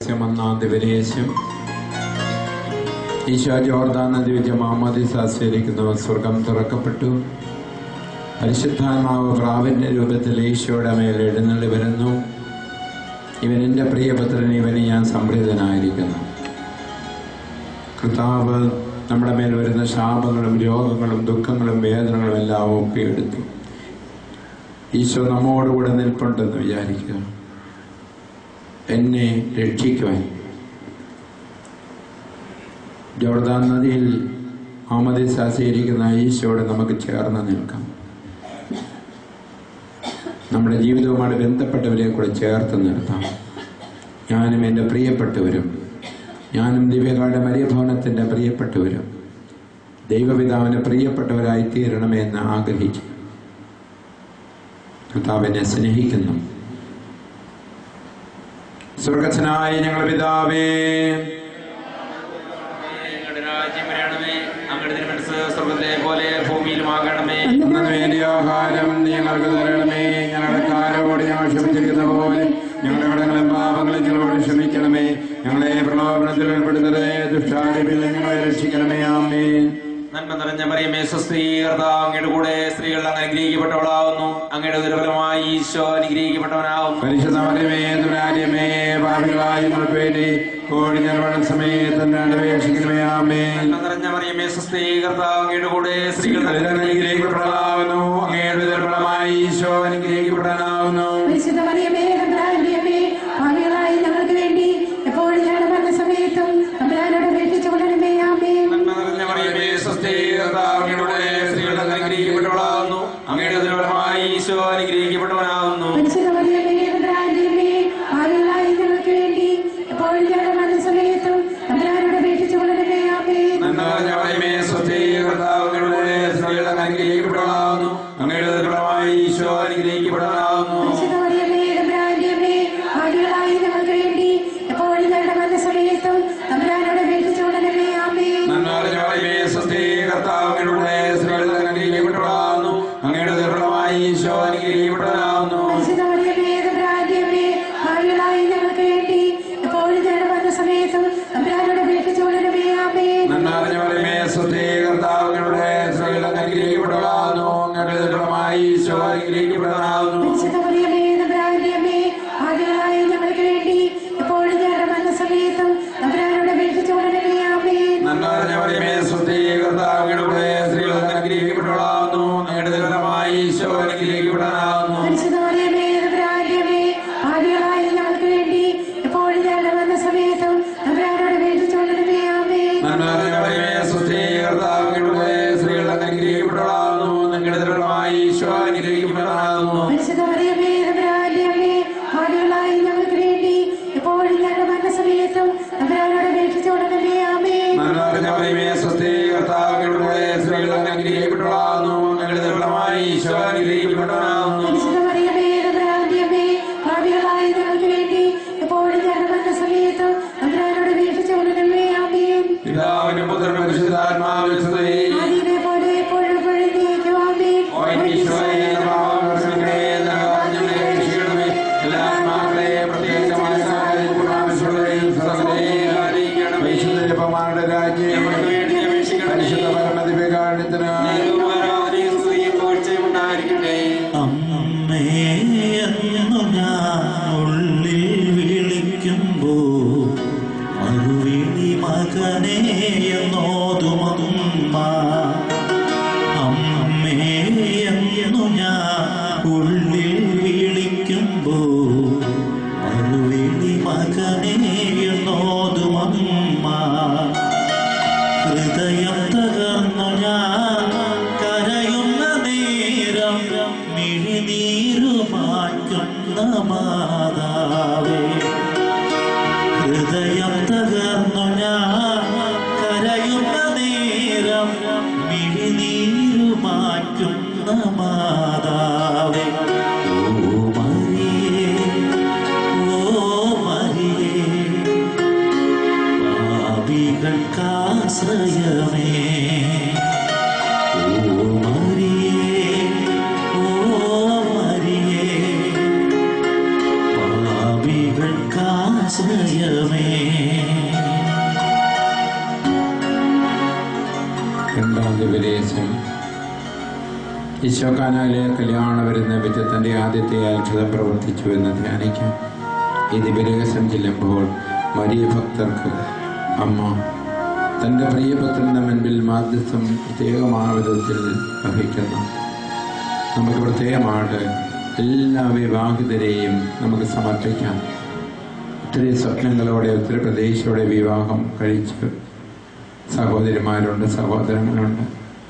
രഹസ്യം ഒന്നാം ദിവരേശം ഈശോ ജോർദാൻ നദി വെച്ച് മാമതി സാസ്വരിക്കുന്നവർ സ്വർഗം തുറക്കപ്പെട്ടു പരിശുദ്ധാത്മാവ് പ്രാവിന്റെ രൂപത്തിൽ ഈശോയുടെ മേൽ എഴുന്നള്ളി വരുന്നു ഇവൻ എൻ്റെ പ്രിയപുത്രൻ ഇവന് ഞാൻ സംപ്രീതനായിരിക്കുന്നു കർത്താവ് നമ്മുടെ മേൽ വരുന്ന ശാപങ്ങളും രോഗങ്ങളും ദുഃഖങ്ങളും വേദനകളും എല്ലാം ഒപ്പിയെടുത്തു ഈശോ നമ്മോടുകൂടെ നിൽപ്പുണ്ടെന്ന് വിചാരിക്കുക എന്നെ രക്ഷിക്കുവാൻ ജോർദാൻ നദിയിൽ മുഹമ്മദ് സാസീകരിക്കുന്ന ഈശോയോട് നമുക്ക് ചേർന്ന് നിൽക്കാം നമ്മുടെ ജീവിതവുമായി ബന്ധപ്പെട്ടവരെ കൂടെ ചേർത്ത് നിർത്താം ഞാനും എൻ്റെ പ്രിയപ്പെട്ടവരും ഞാനും ദിവ്യകാരുടെ മരിയഭവനത്തിൻ്റെ പ്രിയപ്പെട്ടവരും ദൈവപിതാവിന് പ്രിയപ്പെട്ടവരായി തീരണമെന്ന് ആഗ്രഹിച്ചു കർത്താവിനെ സ്നേഹിക്കുന്നു സ്വർഗസ്നായ ഞങ്ങളുടെ പിതാവേ ഞങ്ങളുടെ രാജ്യം വരണമേ അങ്ങയുടെ തിരുമനസ് സ്വർഗത്തിലെ പോലെ ഭൂമിയിലുമാകണമേ അന്നു വേണ്ടിയ ആഹാരം നീ ഞങ്ങൾക്ക് തരണമേ ഞങ്ങളുടെ കാരോട് ഞങ്ങൾ ക്ഷമിച്ചിരിക്കുന്ന പോലെ ഞങ്ങളുടെ കടങ്ങളും പാപങ്ങളും ഞങ്ങളോട് ക്ഷമിക്കണമേ ഞങ്ങളെ പ്രലോഭനത്തിൽ ഉൾപ്പെടുത്തരുതേ ദുഷ്ടാരിപ്പിൽ ഞങ്ങളെ രക്ഷിക്കണമേ ആമേ നന്മ നിറഞ്ഞ മറിയമേ സ്വസ്ത്രീ കർത്താവ് അങ്ങയുടെ കൂടെ സ്ത്രീകൾ അങ്ങ് അനുഗ്രഹിക്കപ്പെട്ടവളാവുന്നു അങ്ങയുടെ ദുർബലമായി ഈശോ അനുഗ്രഹിക്കപ്പെട്ടവനാവുന്നു പരിശുദ്ധമറിയമേ ദുരാര്യമേ പാപികളായ ഞങ്ങൾക്ക് വേണ്ടി കോടി നിർവഹണ സമയത്ത് തന്നെ അപേക്ഷിക്കണമേ ആമേ നന്മ നിറഞ്ഞ മറിയമേ സ്വസ്ത്രീ കർത്താവ് അങ്ങയുടെ കൂടെ സ്ത്രീകൾ അനുഗ്രഹിക്കപ്പെടാവുന്നു അങ്ങയുടെ ദുർബലമായി ഈശോ അനുഗ്രഹിക്കപ്പെടാനാവുന്നു പരിശുദ്ധ മറിയമേ തമ്പുരാന്റിയമേ ഭാവികളായി ഞങ്ങൾക്ക് വേണ്ടി എപ്പോഴും ഞങ്ങളുടെ മരണ സമയത്തും തമ്പുരാനോട് അപേക്ഷിച്ചു കൊള്ളണമേ ആമേ നന്മ നിറഞ്ഞ മറിയമേ സ്വസ്ത്രീ കർത്താവ് അങ്ങയുടെ കൂടെ സ്ത്രീകൾ അങ്ങ് അനുഗ്രഹിക്കപ്പെട്ടവളാവുന്നു അങ്ങയുടെ ദുർബലമായി ഈശോ അനുഗ്രഹിക്കപ്പെട്ടവനാവുന്നു പരിശുദ്ധ മറിയമേ തമ്പുരാന്റിയമേ ഭാവികളായി ഞങ്ങൾക്ക് വേണ്ടി എപ്പോഴും ഞങ്ങളുടെ മരണ സമയത്തും തമ്പുരാനോട് അപേക്ഷിച്ചു കൊള്ളണമേ ആമേ നന്മ നിറഞ്ഞ മറിയമേ സ്വസ്തി കർത്താവ് അങ്ങയുടെ കൂടെ സ്ത്രീകൾ അങ്ങ് അനുഗ്രഹിക്കപ്പെടാവുന്നു അങ്ങയുടെ ദുർബലമായി ഈശോ അനുഗ്രഹിക്കപ്പെടാനാവുന്നു പരിശുദ്ധ മറിയമേ തമ്പുരാന്റിയമേ ഭാവികളായി ഞങ്ങൾക്ക് വേണ്ടി എപ്പോഴും ഞങ്ങളുടെ മരണ സമയത്തും തമ്പുരാനോട് അപേക്ഷിച്ചു കൊള്ളണമേ ആമേ നന്മ നിറഞ്ഞ മറിയമേ സ്വസ്തി കർത്താവ് അങ്ങയുടെ കൂടെ സ്ത്രീകൾ അങ്ങ് അനുഗ്രഹിക്കപ്പെടാവുന്നു അങ്ങയുടെ ദുർബലമായി ഈശോ അനുഗ്രഹിക്കപ്പെടാനാവുന്നു പരിശുദ്ധ മറിയമേ തമ്പുരാന്റിയമേ ഭാവികളായി ഞങ്ങൾക്ക് വേണ്ടി എപ്പോഴും ഞങ്ങളുടെ മരണ സമയത്തും തമ്പുരാനോട് അപേക്ഷിച്ചു കൊള്ളണമേ ആമേ നന്മ നിറഞ്ഞ മറിയമേ സ്വസ്തി കർത്താവ് അങ്ങയുടെ കൂടെ സ്ത്രീകൾ അങ്ങ് അനുഗ്രഹിക്കപ്പെടാവുന്നു അങ്ങയുടെ ദുർബലമായി ഈശോ അനുഗ്രഹിക്കപ്പെടാനാവുന്നു പരിശുദ്ധ മറിയമേ തമ്പുരാന്റിയമേ ഭാവികളായി ഞങ്ങൾക്ക് വേണ്ടി എപ്പോഴും ഞങ്ങളുടെ മരണ സമയത്തും തമ്പുരാനോട് അപേക്ഷിച്ചു കൊള്ളണമേ ആമേ നന്മ നിറഞ്ഞ മറിയമേ സ്വസ്തി കർത്താവ് അങ്ങയുടെ കൂടെ സ്ത്രീകൾ അങ്ങ് അനുഗ്രഹിക്കപ്പെടാവുന്നു അങ്ങയുടെ ദുർബലമായി ഈശോ അനുഗ്രഹിക്കപ്പെടാനാവുന്നു പരിശുദ്ധ മറിയമേ തമ്പുരാന്റിയമേ ഭാവികളായി ഞങ്ങൾക്ക് വേണ്ടി എപ്പോഴും ഞങ്ങളുടെ മരണ സമയത്തും തമ്പുരാനോട് അപേക്ഷിച്ചു കൊള്ളണമേ ആമേ നന്മ നിറഞ്ഞ മറിയമേ സ്വസ്തി കർത്താവ് അങ്ങയുടെ കൂടെ സ്ത്രീകൾ അങ്ങ് അനുഗ്രഹിക്കപ്പെടാവുന്നു അങ്ങയുടെ ദുർബലമായി ഈശോ അനുഗ്രഹിക്കപ്പെടാനാവുന്നു പരിശുദ്ധ മറിയമേ തമ്പുരാന്റിയമേ ഭാവികളായി ഞങ്ങൾക്ക് വേണ്ടി എപ്പോഴും ഞങ്ങളുടെ മരണ സമയത്തും തമ്പുരാനോട് അപേക്ഷിച്ചു കൊള്ളണമേ ആമേ നന്മ നിറഞ്ഞ മറിയമേ സ്വസ്തി കർത്താവ് അങ്ങയുടെ കൂടെ സ്ത്രീകൾ അങ്ങ് അനുഗ്രഹിക്കപ്പെടാവുന്നു അങ്ങയുടെ ദുർബലമായി ഈശോ അനുഗ്രഹിക്കപ്പെടാനാവുന്നു പരിശുദ്ധ മറിയമേ തമ്പുരാന്റിയമേ ഭാവികളായി ഞങ്ങൾക്ക് വേണ്ടി എപ്പോഴും ഞങ്ങളുടെ മരണ സമയത്തും തമ്പുരാനോട് അപേക്ഷിച്ചു കൊള്ളണമേ ആമേ പിതാവിനും പുത്രനും പരിശുദ്ധാത്മാവിനും സ്തുതി ആദിയിലെ പോലെ എപ്പോഴും എപ്പോഴും നീക്കും ആമേ ഓ ഈശോയെ പാപങ്ങളെ ഞങ്ങളെ രക്ഷിക്കണമേ എല്ലാ ആത്മാക്കളെയും പ്രത്യേകമായ സഹായം ആവശ്യമുള്ളവരെയും സർവ്വതയും അറിയിക്കണം വിശുദ്ധമാരുടെ രാജ്യം പരിശുദ്ധ പരമദിവ്യകാരണത്തിന് ഉണ്ടായിരിക്കട്ടെ അമ്മേ എന്നു ഞാൻ ഉള്ളിൽ വിളിക്കുമ്പോ മറുവിളി മകനേ എന്നോതുമമ്മ അമ്മേ എന്നു ഞാൻ ഉള്ളിൽ വിളിക്കുമ്പോ മറുവിളി മകനേ എന്നോതുമമ്മ ഹൃദയം തകർന്നു ഞാൻ കരയുന്ന നേരം മിഴിനീരു മാറ്റുന്ന മാതാവേ ഹൃദയം തകർന്നു ഞാൻ കരയുന്ന നേരം മിഴിനീരു മാറ്റുന്ന മാതാവേ ഓ മരിയേ ഓ മരിയേ പാപികൾക്കാശ്രയമേ ഓ മരിയേ ഓ മരിയേ പാപികൾക്കാശ്രയമേ വെളിച്ചമേ രണ്ടാം ദിവസം ഈശോക്കാനാലെ കല്യാണം വരുന്ന വിധ തൻ്റെ ആദ്യത്തെ അത്ഭുതം പ്രവർത്തിച്ചു എന്ന് ധ്യാനിക്കാം ഈ ദിവരഹസം ചെല്ലുമ്പോൾ വലിയ ഭക്തർക്ക് അമ്മ തൻ്റെ പ്രിയപുത്രൻ്റെ മുൻപിൽ മാധ്യസ്ഥം പ്രത്യേകമായ വിധത്തിൽ വഹിക്കുന്നു നമുക്ക് പ്രത്യേകമായിട്ട് എല്ലാ വിവാഹിതരെയും നമുക്ക് സമർപ്പിക്കാം ഒത്തിരി സ്വപ്നങ്ങളോടെ ഒത്തിരി പ്രതീക്ഷയോടെ വിവാഹം കഴിച്ച് സഹോദരിമാരുണ്ട് സഹോദരങ്ങളുണ്ട്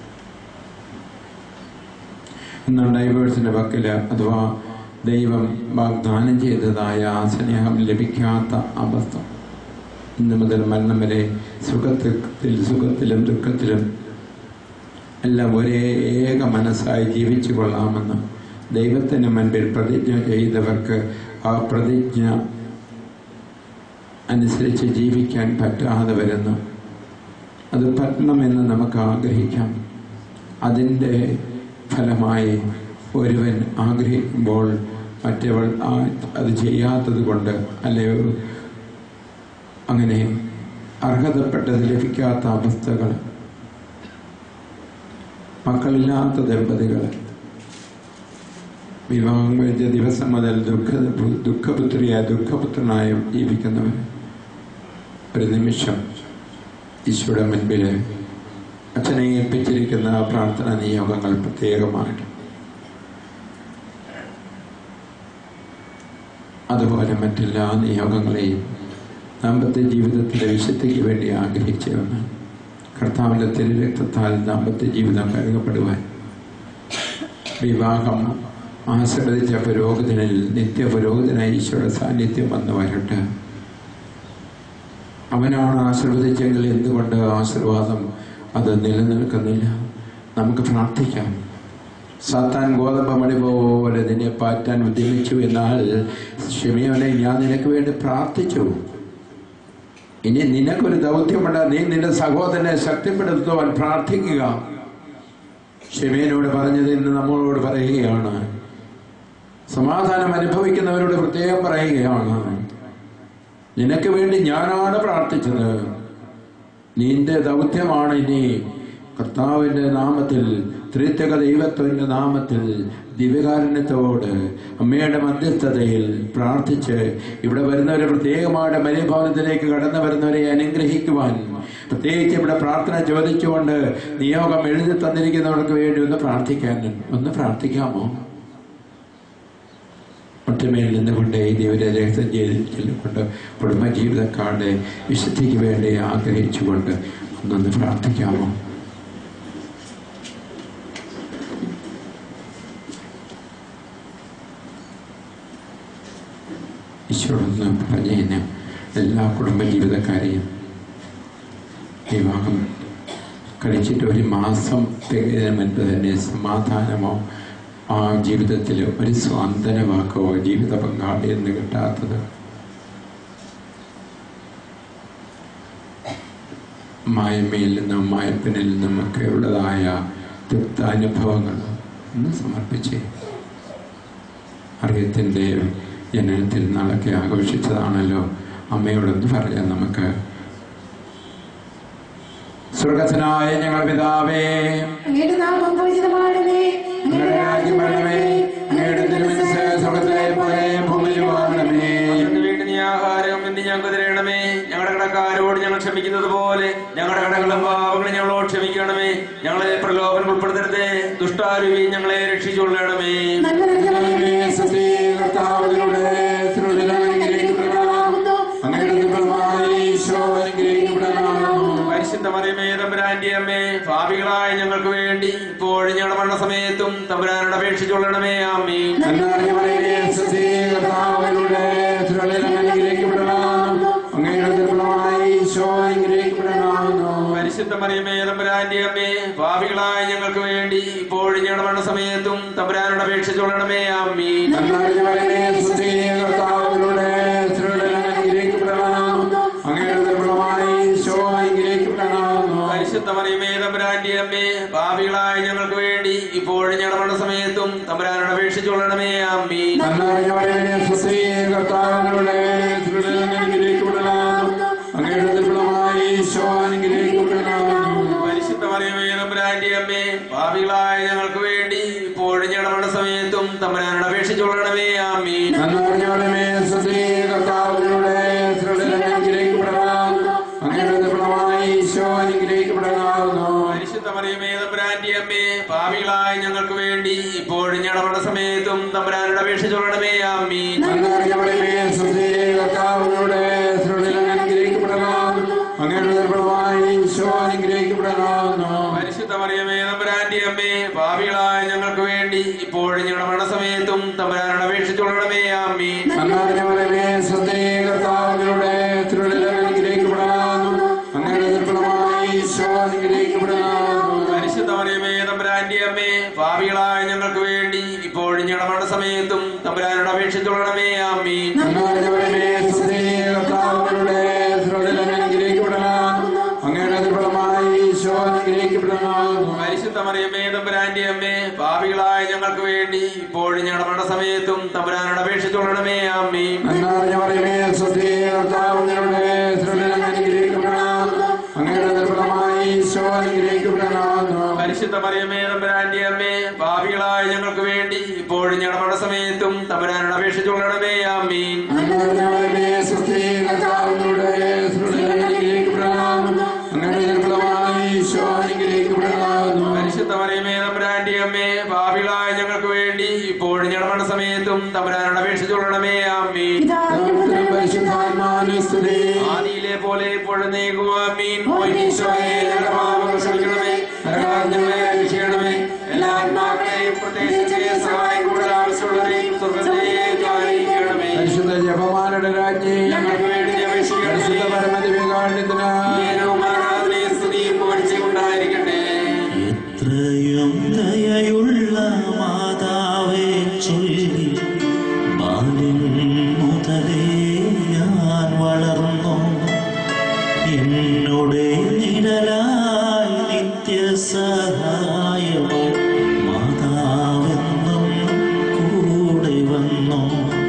ഇന്ന് ഡൈവേഴ്സിന്റെ പക്കല് അഥവാ ദൈവം വാഗ്ദാനം ചെയ്തതായ ആ സ്നേഹം ലഭിക്കാത്ത അവസ്ഥ ഇന്ന് മുതൽ മരണം വരെ സുഖത്തിൽ സുഖത്തിലും ദുഃഖത്തിലും എല്ലാം ഒരേ ഏക മനസ്സായി ജീവിച്ചു കൊള്ളാമെന്ന് ദൈവത്തിന് മുൻപിൽ പ്രതിജ്ഞ ചെയ്തവർക്ക് ആ പ്രതിജ്ഞ അനുസരിച്ച് ജീവിക്കാൻ പറ്റാതെ വരുന്നു അത് പറ്റണമെന്ന് നമുക്ക് ആഗ്രഹിക്കാം അതിൻ്റെ ഫലമായി ഒരുവൻ ആഗ്രഹിക്കുമ്പോൾ മറ്റവൾ ആ അത് ചെയ്യാത്തത് കൊണ്ട് അല്ലയോ അങ്ങനെ അർഹതപ്പെട്ടത് ലഭിക്കാത്ത അവസ്ഥകൾ മക്കളില്ലാത്ത ദമ്പതികൾ വിവാഹം കഴിച്ച ദിവസം മുതൽ ദുഃഖ ദുഃഖപുത്രിയായ ദുഃഖപുത്രനായും ജീവിക്കുന്നവർ ഒരു നിമിഷം ഈശോയുടെ മുൻപിൽ അച്ഛനെ ഏൽപ്പിച്ചിരിക്കുന്ന പ്രാർത്ഥന നിയോഗങ്ങൾ പ്രത്യേകമായിട്ട് അതുപോലെ മറ്റെല്ലാ നിയോഗങ്ങളെയും ദാമ്പത്യ ജീവിതത്തിലെ വിശുദ്ധിക്ക് വേണ്ടി ആഗ്രഹിച്ചവന്ന് കർത്താവിൻ്റെ തിരുരക്തത്താൽ ദാമ്പത്യ ജീവിതം കഴുകപ്പെടുവാൻ വിവാഹം ആശ്രദിച്ച പുരോഗതിനിൽ നിത്യ പുരോഗതിനായി ഈശോയുടെ സാന്നിധ്യം വന്നു വരട്ടെ അവനാണ് ആശീർവദിച്ചെങ്കിൽ എന്തുകൊണ്ട് ആശീർവാദം അത് നിലനിൽക്കുന്നില്ല നമുക്ക് പ്രാർത്ഥിക്കാം സാത്താൻ ഗോതമ്പ് മണി പോലെ നിന്നെ പാറ്റാൻ ഉദ്യമിച്ചു എന്നാൽ ക്ഷമിയോനെ ഞാൻ നിനക്ക് വേണ്ടി പ്രാർത്ഥിച്ചു ഇനി നിനക്കൊരു ദൗത്യമുണ്ട് നീ നിന്റെ സഹോദരനെ ശക്തിപ്പെടുത്തുവാൻ പ്രാർത്ഥിക്കുക ക്ഷമയനോട് പറഞ്ഞത് ഇന്ന് നമ്മളോട് പറയുകയാണ് സമാധാനം അനുഭവിക്കുന്നവരോട് പ്രത്യേകം പറയുകയാണ് നിനക്ക് വേണ്ടി ഞാനാണ് പ്രാർത്ഥിച്ചത് നിന്റെ ദൗത്യമാണ് ഇനി കർത്താവിന്റെ നാമത്തിൽ ത്രിത്വക ദൈവത്വന്റെ നാമത്തിൽ ദിവ്യകാരുണ്യത്തോട് അമ്മയുടെ മധ്യസ്ഥതയിൽ പ്രാർത്ഥിച്ച് ഇവിടെ വരുന്നവരെ പ്രത്യേകമായിട്ട് മര്യഭവനത്തിലേക്ക് കടന്നു വരുന്നവരെ അനുഗ്രഹിക്കുവാൻ പ്രത്യേകിച്ച് ഇവിടെ പ്രാർത്ഥന ചോദിച്ചുകൊണ്ട് നിയോഗം എഴുതി തന്നിരിക്കുന്നവർക്ക് വേണ്ടി ഒന്ന് പ്രാർത്ഥിക്കാൻ ഒന്ന് പ്രാർത്ഥിക്കാമോ ഒറ്റമേൽ നിന്നുകൊണ്ട് ഈ ദൈവരെ രഹസ്യം ചെയ്ത് ചെല്ലിക്കൊണ്ട് കുടുംബജീവിതക്കാരുടെ വിശുദ്ധിക്ക് വേണ്ടി ആഗ്രഹിച്ചുകൊണ്ട് ഒന്നൊന്ന് പ്രാർത്ഥിക്കാമോ ഈശോടൊന്ന് പറഞ്ഞു എല്ലാ കുടുംബജീവിതക്കാരെയും വിവാഹം കഴിച്ചിട്ട് ഒരു മാസം തികയുന്നതിന് മുൻപ് തന്നെ സമാധാനമോ ആ ജീവിതത്തിൽ ഒരു സ്വാന്തന വാക്കോ ജീവിത പങ്കാളി എന്ന് കിട്ടാത്തത് മായ്മയിൽ നിന്നും മായപ്പിനിൽ നിന്നും ഒക്കെ ഉള്ളതായ തൃപ്താനുഭവങ്ങൾ ഒന്ന് സമർപ്പിച്ചേ അറിയത്തിൻ്റെ ജനനത്തിൽ നാളൊക്കെ ആഘോഷിച്ചതാണല്ലോ അമ്മയോടൊന്ന് പറയാം നമുക്ക് സ്വർഗസ്വനായ ഞങ്ങൾ പിതാവേ അങ്ങയുടെ നാമം പൂജിതമാണമേ അങ്ങയുടെ രാജ്യം വരണമേ അങ്ങയുടെ തിരുമനസ് സ്വർഗത്തിലെ പോലെ ഭൂമിയിലുമാകണമേ ഞങ്ങൾക്ക് വേണ്ടി നീ ആഹാരം എന്ന് ഞങ്ങൾക്ക് തരണമേ ഞങ്ങളുടെ കടക്കാരോട് ഞങ്ങൾ ക്ഷമിക്കുന്നത് പോലെ ഞങ്ങളുടെ കടകളും പാവങ്ങളും ഞങ്ങളോട് ക്ഷമിക്കണമേ ഞങ്ങളെ പ്രലോഭനം ഉൾപ്പെടുത്തരുതേ ദുഷ്ടാരുവി ഞങ്ങളെ രക്ഷിച്ചുകൊള്ളണമേ നല്ല ദൈവമേ, സത്യേ കർത്താവിലൂടെ തിരുവചനം അനുഗ്രഹിക്കപ്പെടണമാകുന്നു. അങ്ങയുടെ ദുർബലമായ ഈശോ അനുഗ്രഹിക്കപ്പെടണമാകുന്നു. പരിശുദ്ധ മറിയമേ തമ്പുരാന്റെ അമ്മേ ഭാവികളായ ഞങ്ങൾക്ക് വേണ്ടി ഇപ്പോഴും ഞങ്ങളുടെ മരണസമയത്തും തമ്പുരാനോട് അപേക്ഷിച്ചുകൊള്ളണമേ ആമീ നന്മറിഞ്ഞ മറിയമേ, സത്യേ കർത്താവിലൂടെ തിരുവചനം അനുഗ്രഹിക്കപ്പെടണമാകുന്നു. അങ്ങയുടെ ദുർബലമായ ഈശോ അനുഗ്രഹിക്കപ്പെടണമാകുന്നു. പരിശുദ്ധ മറിയമേ തമ്പുരാന്റെ അമ്മേ ഭാവികളായ ഞങ്ങൾക്ക് വേണ്ടി ഇപ്പോഴും ഞങ്ങളുടെ മരണസമയത്തും തമ്പുരാനോട് അപേക്ഷിച്ചുകൊള്ളണമേ ആമീ നന്മറിഞ്ഞ മറിയമേ, സത്യേ കർത്താവിലൂടെ തിരുവചനം അനുഗ്രഹിക്കപ്പെടണമാകുന്നു. അങ്ങയുടെ ദുർബലമായ ഈശോ അനുഗ്രഹിക്കപ്പെടണമാകുന്നു. പരിശുദ്ധ മറിയമേ തമ്പുരാന്റെ അമ്മേ ഭാവികളായ ഞങ്ങൾക്ക് വേണ്ടി ഇപ്പോഴും ഞങ്ങളുടെ മരണസമയത്തും തമ്പുരാനോട് അപേക്ഷിച്ചുകൊള്ളണമേ ആമീ നന്മറിഞ്ഞ മറിയമേ, സത്യേ കർത്താവിലൂടെ തിരുവചനം അനുഗ്രഹിക്കപ്പെടണമാകുന്നു. വേണ്ടി ഇപ്പോഴും ഞങ്ങളുടെ മരണസമയത്തും തമ്പുരാനോട് അപേക്ഷിച്ചുകൊള്ളണമേ ആമേ നന്മ പറയുമേ സ്തുതി കർത്താവ് നിങ്ങളുടെ സ്ത്രീകൾ അനുഗ്രഹിക്കപ്പെടാവുന്നു അങ്ങയുടെ നിർബലമായി ഈശോ അനുഗ്രഹിക്കപ്പെടാവുന്നു പരിശുദ്ധ മറിയമേ തമ്പുരാന്റെ അമ്മേ പാപികളായ ഞങ്ങൾക്ക് വേണ്ടി ഇപ്പോഴും ഞങ്ങളുടെ മരണസമയത്തും തമ്പുരാനോട് അപേക്ഷിച്ചുകൊള്ളണമേ ആമേ നന്മ പറയുമേ സ്തുതി കർത്താവ് നിങ്ങളുടെ സ്ത്രീകൾ അനുഗ്രഹിക്കപ്പെടാവുന്നു അങ്ങയുടെ നിർബലമായി ഈശോ അനുഗ്രഹിക്കപ്പെടാവുന്നു പരിശുദ്ധ മറിയമേ തമ്പുരാന്റെ അമ്മേ പാപികളായ ഞങ്ങൾക്ക് വേണ്ടി ഇപ്പോഴും ഞങ്ങളുടെ മരണസമയത്തും തമ്പുരാനോട് അപേക്ഷിച്ചുകൊള്ളണമേ ആമേ പിതാവിനും പുത്രനും പരിശുദ്ധാത്മാവിനെ സ്തുതി ആദിയിലെ പോലെ ഇപ്പോഴും നീക്കുവാമീൻ പോയി ഈശോയെ ഞങ്ങളുടെ പാപങ്ങൾ ക്ഷമിക്കണമേ നരകാൽ ഞങ്ങളെ രക്ഷിക്കണമേ എല്ലാ ആത്മാക്കളെയും പ്രത്യേകിച്ച് സഹായം കൂടുതൽ ആവശ്യമുള്ളവരെയും സ്വർഗത്തിലേക്ക് ആനയിക്കണമേ പരിശുദ്ധ ജപമാരുടെ രാജ്ഞി ഞങ്ങൾക്ക് വേണ്ടി പരിശുദ്ധ അപേക്ഷിക്കണമേ പരമദിവ്യകാരുണ്യത്തിന് നേരവും ആരാധനയും സ്തുതിയും ഉണ്ടായിരിക്കട്ടെ എത്രയും ദയയുള്ള മാതാവേ ചൊല്ലി ബാല്യം മുതലേ ഞാൻ വളർന്നു എന്നോടെ നിഴലായി നിത്യസഹായമായി മാതാവെന്നും കൂടെ വന്നു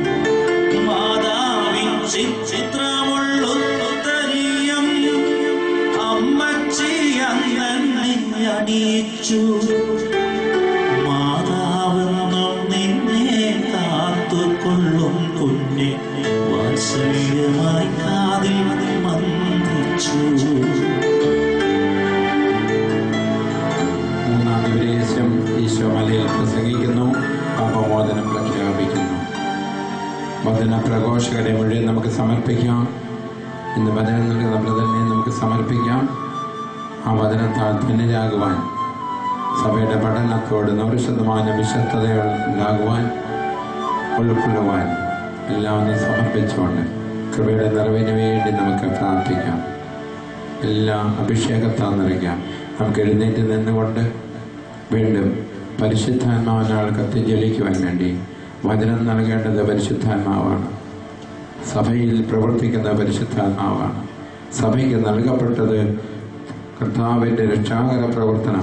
മാതാവിൻ ചിത്രമുള്ളുത്തരിയം അമ്മച്ചി അന്നെ അണിയിച്ചു മാതാവെന്നും നിന്നെ കാത്തുകൊള്ളും കുഞ്ഞെ വാത്സല്യമായി കാതിൽ മന്ത്രിച്ചു മൂന്നാം ദിവസം ഈശോ മലയിൽ പ്രസംഗിക്കുന്നു പാപമോചനം പ്രഖ്യാപിക്കുന്നു വചന പ്രഘോഷകരെ മുഴുവൻ നമുക്ക് സമർപ്പിക്കാം ഇന്ന് വചനം നൽകുന്ന നമ്മൾ തന്നെ നമുക്ക് സമർപ്പിക്കാം ആ വചനത്താൽ ധന്യരാകുവാൻ സഭയുടെ പഠനത്തോട് നൂറ് ശതമാനം വിശ്വസ്തതയുണ്ടാകുവാൻ ഉൾക്കൊള്ളുവാൻ എല്ലാം ഒന്ന് സമർപ്പിച്ചുകൊണ്ട് കൃപയുടെ നിറവിന് വേണ്ടി നമുക്ക് പ്രാർത്ഥിക്കാം എല്ലാം അഭിഷേകത്താൽ നിറയ്ക്കാം നമുക്ക് എഴുന്നേറ്റ് നിന്നുകൊണ്ട് വീണ്ടും പരിശുദ്ധാത്മാവിനാൽ കത്തിജ്വലിക്കുവാൻ വേണ്ടി വചനം നൽകേണ്ടത് പരിശുദ്ധാത്മാവാണ് സഭയിൽ പ്രവർത്തിക്കുന്ന പരിശുദ്ധാത്മാവാണ് സഭയ്ക്ക് നൽകപ്പെട്ടത് കർത്താവിൻ്റെ രക്ഷാകര പ്രവർത്തനം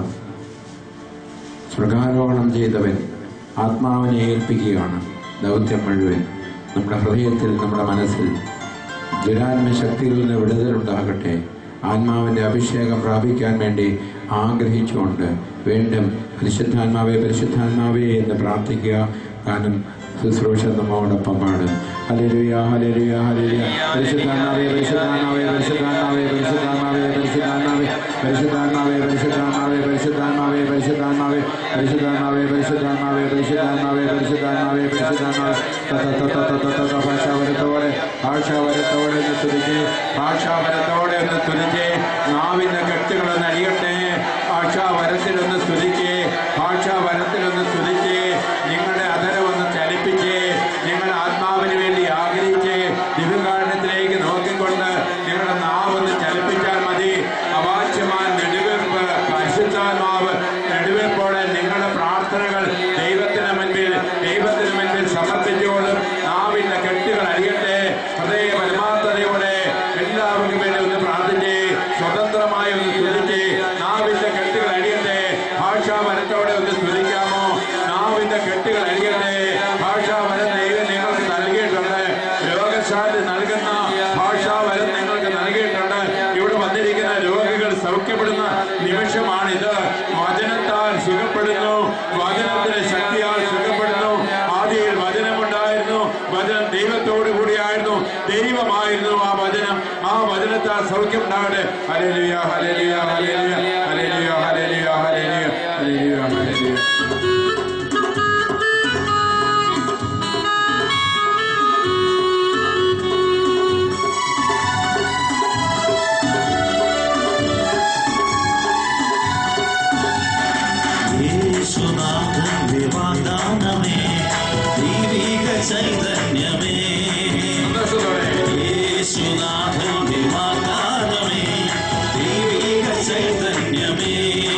സ്വർഗാരോഹണം ചെയ്തവൻ ആത്മാവിനെ ഏൽപ്പിക്കുകയാണ് ദൗത്യം മുഴുവൻ നമ്മുടെ ഹൃദയത്തിൽ നമ്മുടെ മനസ്സിൽ ദുരാത്മ ശക്തികളിൽ നിന്ന് വിടുതലുണ്ടാകട്ടെ ആത്മാവിന്റെ അഭിഷേകം പ്രാപിക്കാൻ വേണ്ടി ആഗ്രഹിച്ചുകൊണ്ട് വീണ്ടും പരിശുദ്ധാത്മാവേ പരിശുദ്ധാത്മാവേ എന്ന് പ്രാർത്ഥിക്കുക കാരണം ശുശ്രൂഷ നമ്മോടൊപ്പം പാടും ഹല്ലേലൂയ ഹല്ലേലൂയ ഹല്ലേലൂയ പരിശുദ്ധാത്മാവേ പരിശുദ്ധാത്മാവേ പരിശുദ്ധാത്മാവേ പരിശുദ്ധാത്മാവേ പരിശുദ്ധാത്മാവേ പരിശുദ്ധാത്മാവേ പരിശുദ്ധാത്മാവേ പരിശുദ്ധാത്മാവേ പരിശുദ്ധാത്മാവേ പരിശുദ്ധാത്മാവേ പരിശുദ്ധാത്മാവേ പരിശുദ്ധാത്മാവേ പരിശുദ്ധാത്മാവേ പരിശുദ്ധാത്മാവേ ഭാഷാവരത്തോടെ ഭാഷാവരത്തോടെ ഒന്ന് തുലിച്ച് ഭാഷാവരത്തോടെ ഒന്ന് തുലിച്ച് നാവിന്റെ കെട്ടുകളൊന്ന് അടിയട്ടെ ഭാഷാവരത്തിലൊന്ന് സ്തുതിച്ച് ഭാഷാവരത്തിലൊന്ന് സ്തുതിച്ച് നിങ്ങളുടെ അതരമൊന്ന് ചലിപ്പിച്ച് നിങ്ങൾ ആത്മാവിന് വേണ്ടി ആഗ്രഹിച്ച് ദിവ്യകാരണത്തിലേക്ക് നോക്കിക്കൊണ്ട് നിങ്ങളുടെ നാവൊന്ന് ചലിപ്പിച്ചാൽ മതി അവാച്യമായ നെടുവെപ്പ് പരിശുദ്ധാത്മാവ് നെടുവെപ്പോടെ നിങ്ങളുടെ പ്രാർത്ഥനകൾ ദൈവത്തിന് മുൻപിൽ ദൈവത്തിന് മുൻപിൽ സമർപ്പിച്ചുകൊള്ളും നാവിന്റെ കെട്ടുകൾ അരിയട്ടെ ഹൃദയ പരമാർത്ഥതയോടെ എല്ലാവർക്കും വേണ്ടി ഒന്ന് പ്രാർത്ഥിച്ച് സ്വതന്ത്രമായി ഒന്ന് സ്തുതിച്ച് നാവിന്റെ കെട്ടുകൾ അരിയട്ടെ ഭാഷാവരത്തോടെ ഒന്ന് സ്തുതിക്കാമോ നാവിന്റെ കെട്ടുകൾ അരിയട്ടെ ഭാഷാവരം ദൈവം നിങ്ങൾക്ക് നൽകിയിട്ടുണ്ട് രോഗശാന്തി നൽകുന്ന ഭാഷാവരം നിങ്ങൾക്ക് നൽകിയിട്ടുണ്ട് ഇവിടെ വന്നിരിക്കുന്ന രോഗികൾ സൗഖ്യപ്പെടുന്ന നിമിഷമാണിത് വചനത്താൽ സുഖപ്പെടുന്നു വചനത്തിന്റെ ശക്തിയാൽ സുഖപ്പെടുന്നു ആദ്യയിൽ വചനമുണ്ടായിരുന്നു വചനം ദൈവത്തോടു കൂടിയായിരുന്നു ദൈവമായിരുന്നു ആ വചനം ആ വചനത്താൽ സൗഖ്യം ഉണ്ടാകട്ടെ ഹല്ലേലൂയ ഹല്ലേലൂയ ഹല്ലേലൂയ ഹല്ലേലൂയ ഹല്ലേലൂയ ഹല്ലേലൂയ ഹല്ലേലൂയ ഹല്ലേലൂയ യേശുനാഥന്റെ വാഗ്ദാനമേ ദൈവിക ചൈതന്യമേ സന്തോഷത്തോടെ യേശുനാഥന്റെ വാഗ്ദാനമേ ദൈവിക ചൈതന്യമേ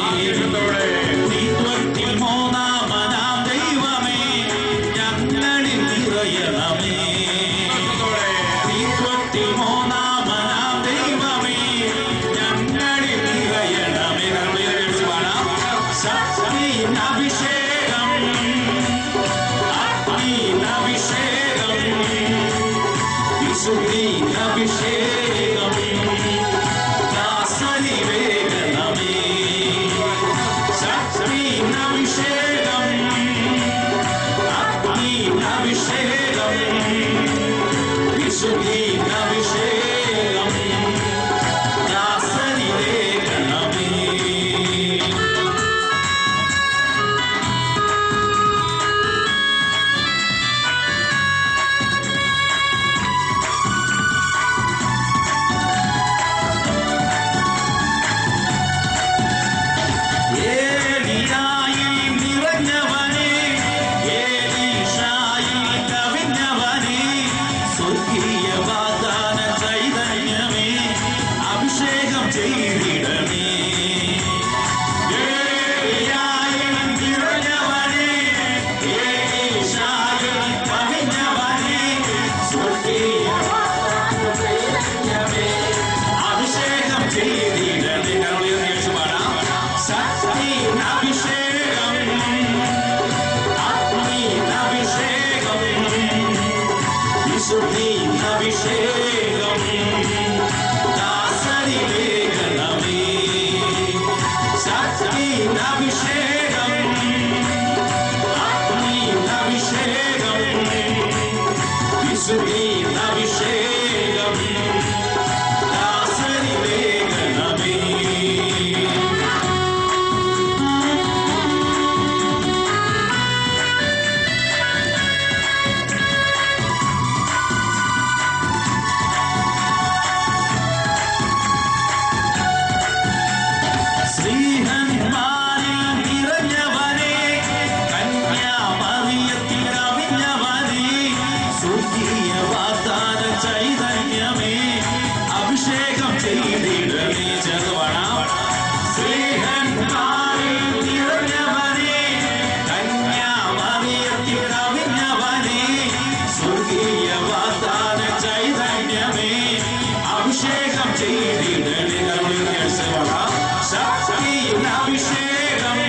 ചൈതന്യമേ അഭിഷേകം ചെയ്തിടണേ കരമുയർത്തി യേശു പാടാം ശക്തിയിൻ അഭിഷേകം ആത്മീയ അഭിഷേകം വിശുദ്ധിയിൻ അഭിഷേകം ദാസരിലേഖനമേ ശക്തിയിൻ അഭിഷേകം ആത്മീയ അഭിഷേകം വിശുദ്ധിയിൻ അഭിഷേകം ദാസരിലേഖനമേ ശ്രീഹന്മാരിൽ നിറഞ്ഞവനെ കന്യാമറിയത്തിൽ അവിഞ്ഞവനെ സ്വർഗീയ വാഗ്ദാന ചൈതന്യമേ അഭിഷേകം ചെയ്തിടണേ ചെറുവണം ശ്രീഹന്മാരിൽ നിറഞ്ഞവനെ കന്യാമറിയത്തിൽ അവിഞ്ഞവനെ സ്വർഗീയ വാഗ്ദാന ചൈതന്യമേ അഭിഷേകം ചെയ്തിടണേ കരുണ ശക്തിயின் അഭിഷേകം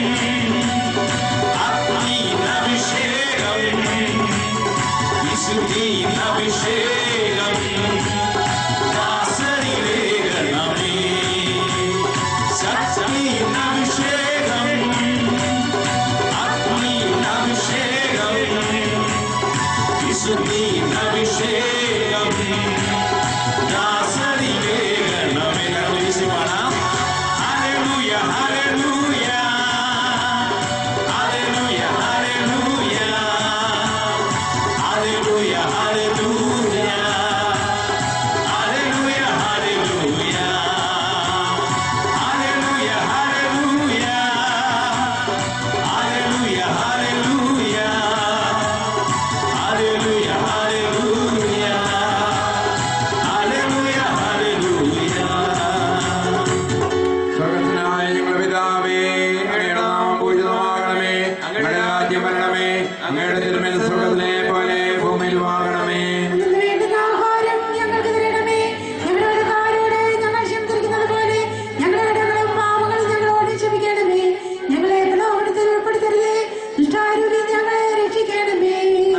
ആത്മീയ അഭിഷേകം വിശുദ്ധിயின் അഭിഷേകം ദാസരിലേഖനമേ ശക്തിயின் അഭിഷേകം ആത്മീയ അഭിഷേകം വിശുദ്ധിயின் അഭിഷേകം ദാസരിലേഖനമേ കരുണ പാടാം Hallelujah, hallelujah. Hallelujah, hallelujah. Hallelujah, hallelujah. Hallelujah, hallelujah. Hallelujah, hallelujah. Hallelujah, hallelujah. Hallelujah, hallelujah. Hallelujah, hallelujah. സ്വർഗത്തിനായ ഞങ്ങളുടെ പിതാവേ അങ്ങയുടെ നാമം പൂജിതമാകണമേ അങ്ങയുടെ രാജ്യം വരണമേ അങ്ങയുടെ തിരുമേൽ സ്വർഗത്തിലെ പോലെ ഭൂമിയിലുമാകണമേ അന്നു വേണ്ടുന്ന ആഹാരം ഞങ്ങൾക്ക് തരണമേ ഞങ്ങളുടെ കാരോട് ഞങ്ങൾ ക്ഷമിച്ചിരിക്കുന്നത് പോലെ ഞങ്ങളുടെ കടങ്ങളും പാവങ്ങളും ഞങ്ങളോട് ക്ഷമിക്കണമേ ഞങ്ങളെ പ്രലോഭനത്തിൽ ഉൾപ്പെടുത്തരുതേ ദുഷ്ടാരൂപി ഞങ്ങളെ രക്ഷിക്കണമേ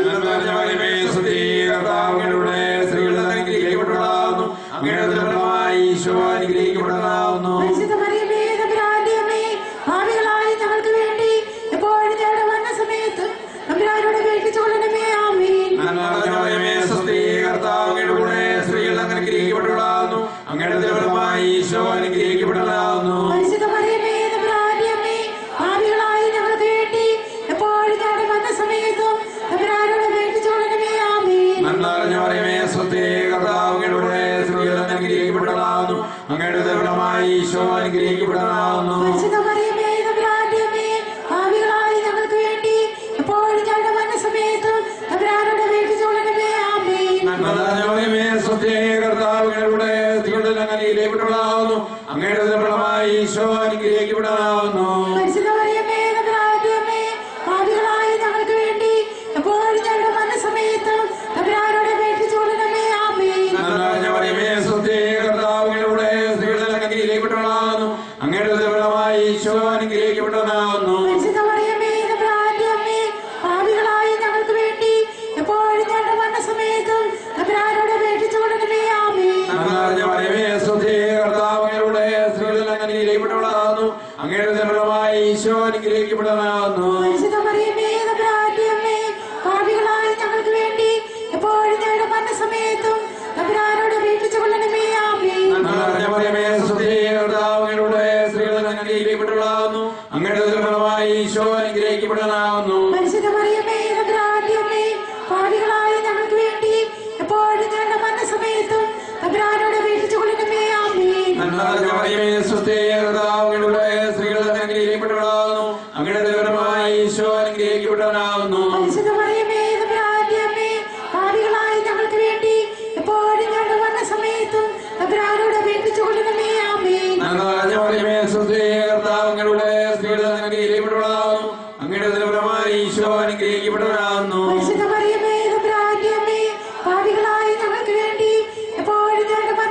മറിയമേ, സ്തുതി. കർത്താവിലൂടെ സ്ത്രീകൾ അനുഗ്രഹിക്കപ്പെട്ടതാകുന്നു അങ്ങയുടെ ഫലമായി ഈശോ അനുഗ്രഹിക്കപ്പെട്ടതാകുന്നു പരിശുദ്ധ മറിയമേ തമ്പുരാന്റെ അമ്മേ ഭാവികളായി ഞങ്ങൾക്ക് വേണ്ടി എപ്പോഴും ഞങ്ങളുടെ വന്ന സമയത്ത് തമ്പുരാനോട് വേണ്ടിച്ചുകൊള്ളണമേ ആമീൻ മറിയമേ, സ്തുതി. കർത്താവിന്റെ കൂടെ സ്ത്രീകൾ അനുഗ്രഹിക്കപ്പെട്ടതാകുന്നു അങ്ങയുടെ ഫലമായി ഈശോ അനുഗ്രഹിക്കപ്പെട്ടതാകുന്നു പരിശുദ്ധ മറിയമേ തമ്പുരാന്റെ അമ്മേ ഭാവികളായി ഞങ്ങൾക്ക് വേണ്ടി എപ്പോഴും ഞങ്ങളുടെ വന്ന സമയത്തും തമ്പുരാനോട് വേണ്ടിച്ചുകൊള്ളണമേ ആമീൻ നന്ദറിഞ്ഞ പറയുമേ സ്വത്തേ കർത്താവുകളുടെ സ്ത്രീകൾ അനുഗ്രഹിക്കപ്പെട്ടതാകുന്നു അങ്ങയുടെ ഫലമായി ഈശോ അനുഗ്രഹിക്കപ്പെട്ടതാകുന്നു പരിശുദ്ധ മറിയമേ തമ്പുരാന്റെ അമ്മേ ഭാവികളായി ഞങ്ങൾക്ക് വേണ്ടി എപ്പോഴും ഞങ്ങളുടെ വന്ന സമയത്തും തമ്പുരാനോട് വേണ്ടിച്ചുകൊള്ളണമേ ആമീൻ നന്ദറിഞ്ഞ പറയുമേ സ്വത്തേ കർത്താവുകളുടെ സ്ത്രീകൾ അനുഗ്രഹിക്കപ്പെട്ടതാകുന്നു അങ്ങയുടെ ഫലമായി ഈശോ അനുഗ്രഹിക്കപ്പെട്ടതാകുന്നു പരിശുദ്ധ മറിയമേ തമ്പുരാന്റെ അമ്മേ ഭാവികളായി ഞങ്ങൾക്ക് വേണ്ടി എപ്പോഴും ഞങ്ങളുടെ വന്ന സമയത്തും തമ്പുരാനോട് വേണ്ടിച്ചുകൊള്ളണമേ ആമീൻ നന്ദറിഞ്ഞ പറയുമേ സ്വത്തേ കർത്താവുകളുടെ സ്ത്രീകൾ അനുഗ്രഹിക്കപ്പെട്ടതാകുന്നു അങ്ങയുടെ ഫലമായി ഈശോ അനുഗ്രഹിക്കപ്പെട്ടതാകുന്നു പരിശുദ്ധ മറിയമേ തമ്പുരാന്റെ അമ്മേ ഭാവികളായി ഞങ്ങൾക്ക് വേണ്ടി എപ്പോഴും ഞങ്ങളുടെ വന്ന സമയത്തും തമ്പുരാനോട് വേണ്ടിച്ചുകൊള്ളണമേ ആമീൻ നന്ദറിഞ്ഞ പറയുമേ സ്വത്തേ കർത്താവുകളുടെ സ്ത്രീകൾ അനുഗ്രഹിക്കപ്പെട്ടതാകുന്നു അങ്ങയുടെ ഫലമായി ഈശോ അനുഗ്രഹിക്കപ്പെട്ടതാകുന്നു പരിശുദ്ധ മറിയമേ തമ്പുരാന്റെ അമ്മേ ഭാവികളായി ഞങ്ങൾക്ക് വേണ്ടി എപ്പോഴും ഞങ്ങളുടെ വന്ന സമയത്തും തമ്പുരാനോട് വേണ്ടിച്ചുകൊള്ളണമേ ആമീൻ നന്ദറിഞ്ഞ പറയുമേ സ്വത്തേ കർത്താവുകളുടെ സ്ത്രീകൾ അനുഗ്രഹിക്കപ്പെട്ടതാകുന്നു അങ്ങയുടെ ഫലമായി ഈശോ അനുഗ്രഹിക്കപ്പെട്ടതാകുന്നു പരിശുദ്ധ മറിയമേ തമ്പുരാന്റെ അമ്മേ ഭാവികളായി ഞങ്ങൾക്ക് വേണ്ടി എപ്പോഴും ഞങ്ങളുടെ വന്ന സമയത്തും തമ്പുരാനോട് വേണ്ടിച്ചുകൊള്ളണമേ ആമീൻ നന്ദറിഞ്ഞ പറയുമേ സ്വത്തേ കർത്താവുകളുടെ സ്ത്രീകൾ അനുഗ്രഹിക്കപ്പെട്ടതാകുന്നു അങ്ങയുടെ ഫലമായി ഈശോ അനുഗ്രഹിക്കപ്പെട്ടതാകുന്നു പരിശുദ്ധ മറിയമേ തമ്പുരാന്റെ അമ്മേ ഭാവികളായി ഞങ്ങൾക്ക് വേണ്ടി എപ്പോഴും ഞങ്ങളുടെ വന്ന സമയത്തും തമ്പുരാനോട് വേണ്ടിച്ചുകൊള്ളണമേ ആമീൻ നന്ദറിഞ്ഞ പറയുമേ സ്വത്തേ കർത്താവുകളുടെ സ്ത്രീകൾ അനുഗ്രഹിക്കപ്പെട്ടതാകുന്നു അങ്ങയുടെ ഫലമായി ഈശോ അനുഗ്രഹിക്കപ്പെട്ടതാകുന്നു പരിശുദ്ധ മറിയമേ തമ്പുരാന്റെ അമ്മേ ഭാവികളായി ഞങ്ങൾക്ക് വേണ്ടി എപ്പോഴും ഞങ്ങളുടെ വന്ന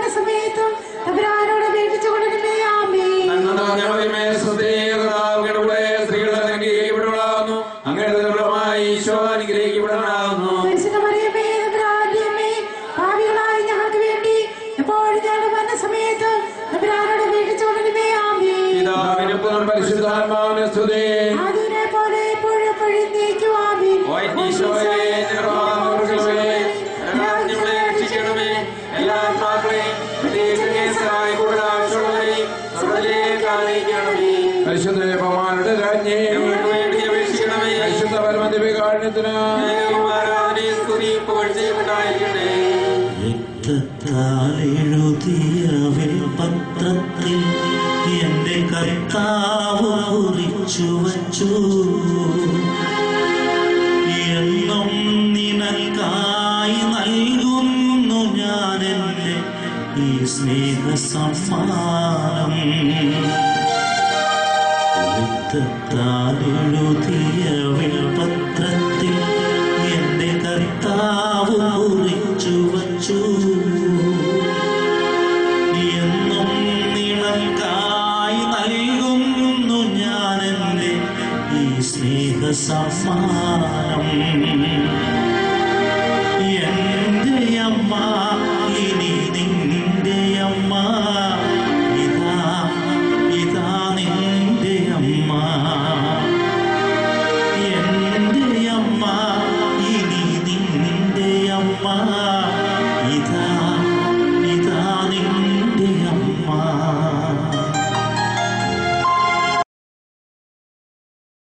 ഞങ്ങളുടെ മരണ സമയത്ത് തമ്പുരാനോട് വീഴ്ച ആമേ പിതാവിനും പുത്രനും പരിശുദ്ധാത്മാവിനെ സ്തുതി അതിനെ പോലെ എപ്പോഴും എപ്പോഴും നീക്കും ആമേ വൈദ്യശോയെ ഞങ്ങളെ ഞങ്ങളെ രക്ഷിക്കണമേ എല്ലാ ആത്മാക്കളെയും പ്രത്യേകിച്ച് സഹായ കൂടുതൽ ആവശ്യമുള്ളവരെയും സ്വർഗ്ഗത്തിലേക്ക് ആനയിക്കണമേ പരിശുദ്ധ ബഹുമാനുടെ രാജ്ഞി ഞങ്ങൾക്ക് വേണ്ടി അപേക്ഷിക്കണമേ പരിശുദ്ധ പരമദിവികാരണത്തിന് ആരാധനയും സ്തുതിയും പുകഴ്ചയും ഉണ്ടായിരിക്കണേ രക്തത്താൽ എഴുതിയ പത്രത്തിൽ എന്റെ കർത്താവ് കുറിച്ചു വച്ചു എന്നും നിനക്കായി നൽകുന്നു ഞാൻ എന്റെ ഈ സ്നേഹ സമ്മാനം രക്തത്താൽ എഴുതിയ വിൽപത്രത്തിൽ എന്റെ കർത്താവ് കുറിച്ചു വച്ചു എന്നും നിനക്കായി നൽകുന്നു ഞാൻ എന്റെ ഈ സ്നേഹ സമ്മാനം